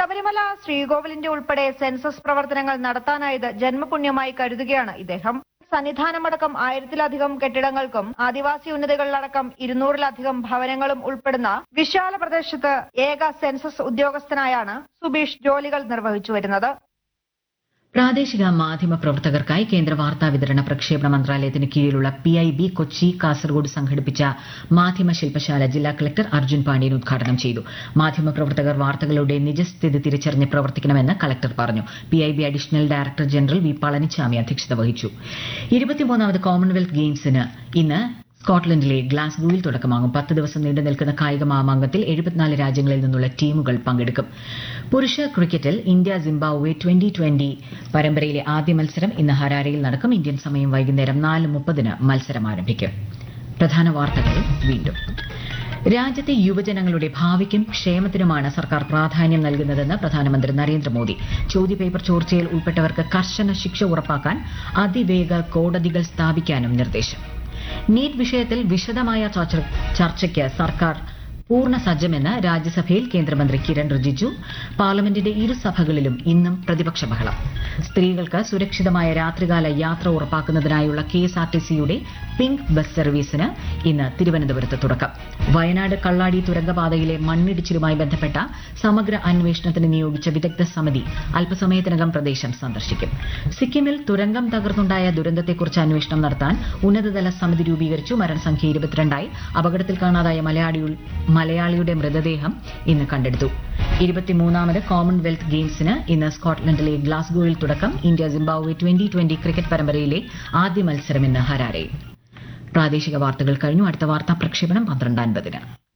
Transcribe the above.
ശബരിമല ശ്രീകോവിലിന്റെ ഉൾപ്പെടെ സെൻസസ് പ്രവർത്തനങ്ങൾ നടത്താനായത് ജന്മപുണ്യമായി കരുതുകയാണ് ഇദ്ദേഹം സന്നിധാനമടക്കം ആയിരത്തിലധികം കെട്ടിടങ്ങൾക്കും ആദിവാസി ഉന്നതികളിലടക്കം ഇരുന്നൂറിലധികം ഭവനങ്ങളും ഉൾപ്പെടുന്ന വിശാല പ്രദേശത്ത് ഏക സെൻസസ് ഉദ്യോഗസ്ഥനായാണ് സുബീഷ് ജോലികൾ നിർവഹിച്ചു വരുന്നത് പ്രാദേശിക മാധ്യമ പ്രവർത്തകർക്കായി കേന്ദ്ര വാർത്താ വിതരണ പ്രക്ഷേപണ മന്ത്രാലയത്തിന് കീഴിലുള്ള P I B Kochi Kasargod സംഘടിപ്പിച്ച മാധ്യമ ശില്പശാല ജില്ലാ കളക്ടർ അർജുൻ പാണ്ഡ്യൻ ഉദ്ഘാടനം ചെയ്തു മാധ്യമ പ്രവർത്തകർ വാർത്തകളുടെ നിജസ്ഥിതി തിരിച്ചറിഞ്ഞ് പ്രവർത്തിക്കണമെന്ന് കളക്ടർ പറഞ്ഞു P I B additional director general V Palanichami അധ്യക്ഷത വഹിച്ചു ഇരുപത്തിമൂന്നാമത് കോമൺവെൽത്ത് ഗെയിംസിന് ഇന്ന് സ്കോട്ട്ലൻഡിലെ ഗ്ലാസ്ഗോയിൽ തുടക്കമാകും പത്ത് ദിവസം നീണ്ടു നിൽക്കുന്ന കായിക മാമാങ്കത്തിൽ എഴുപത്തിനാല് രാജ്യങ്ങളിൽ നിന്നുള്ള ടീമുകൾ പങ്കെടുക്കും പുരുഷ ക്രിക്കറ്റിൽ ഇന്ത്യ സിംബാബ്വെ ട്വന്റി ട്വന്റി പരമ്പരയിലെ ആദ്യ മത്സരം ഇന്ന് ഹരാരയിൽ നടക്കും ഇന്ത്യൻ സമയം വൈകുന്നേരം നാല് മുപ്പതിന് മത്സരം ആരംഭിക്കും പ്രധാന വാർത്തകൾ വീണ്ടും രാജ്യത്തെ യുവജനങ്ങളുടെ ഭാവിക്കും ക്ഷേമത്തിനുമാണ് സർക്കാർ പ്രാധാന്യം നൽകുന്നതെന്ന് പ്രധാനമന്ത്രി നരേന്ദ്രമോദി ചോദ്യപേപ്പർ ചോർച്ചയിൽ ഉൾപ്പെട്ടവർക്ക് കർശന ശിക്ഷ ഉറപ്പാക്കാൻ അതിവേഗ കോടതികൾ സ്ഥാപിക്കാനും നിർദ്ദേശം നീറ്റ് വിഷയത്തിൽ വിശദമായ ചർച്ച- ചർച്ചയ്ക്ക് സർക്കാർ പൂർണ്ണ സജ്ജമെന്ന് രാജ്യസഭയിൽ കേന്ദ്രമന്ത്രി കിരൺ റിജിജു പാർലമെന്റിന്റെ ഇരുസഭകളിലും ഇന്നും പ്രതിപക്ഷ ബഹളം സ്ത്രീകൾക്ക് സുരക്ഷിതമായ രാത്രികാല യാത്ര ഉറപ്പാക്കുന്നതിനായുള്ള കെ എസ് ആർ ടി സിയുടെ പിങ്ക് ബസ് സർവീസിന് ഇന്ന് തിരുവനന്തപുരത്ത് തുടക്കം വയനാട് കള്ളാടി തുരങ്കപാതയിലെ മണ്ണിടിച്ചിലുമായി ബന്ധപ്പെട്ട സമഗ്ര അന്വേഷണത്തിന് നിയോഗിച്ച വിദഗ്ധ സമിതി അല്പസമയത്തിനകം പ്രദേശം സന്ദർശിക്കും സിക്കിമിൽ തുരങ്കം തകർന്നുണ്ടായ ദുരന്തത്തെക്കുറിച്ച് അന്വേഷണം നടത്താൻ ഉന്നതതല സമിതി രൂപീകരിച്ചു മരണസംഖ്യ ഇരുപത്തിരണ്ടായി അപകടത്തിൽ കാണാതായ മലയാളി മലയാളിയുടെ മൃതദേഹം ഇന്ന് കണ്ടെടുത്തു ഇരുപത്തിമൂന്നാമത് കോമൺവെൽത്ത് ഗെയിംസിന് ഇന്ന് സ്കോട്ട്ലൻഡിലെ ഗ്ലാസ്ഗോയിൽ തുടക്കം India Zimbabwe twenty twenty cricket പരമ്പരയിലെ ആദ്യ മത്സരം ഇന്ന് ഹരാരയിൽ പ്രാദേശിക വാർത്തകൾ കഴിഞ്ഞു അടുത്ത വാർത്താ പ്രക്ഷേപണം പന്ത്രണ്ട് അൻപതിന്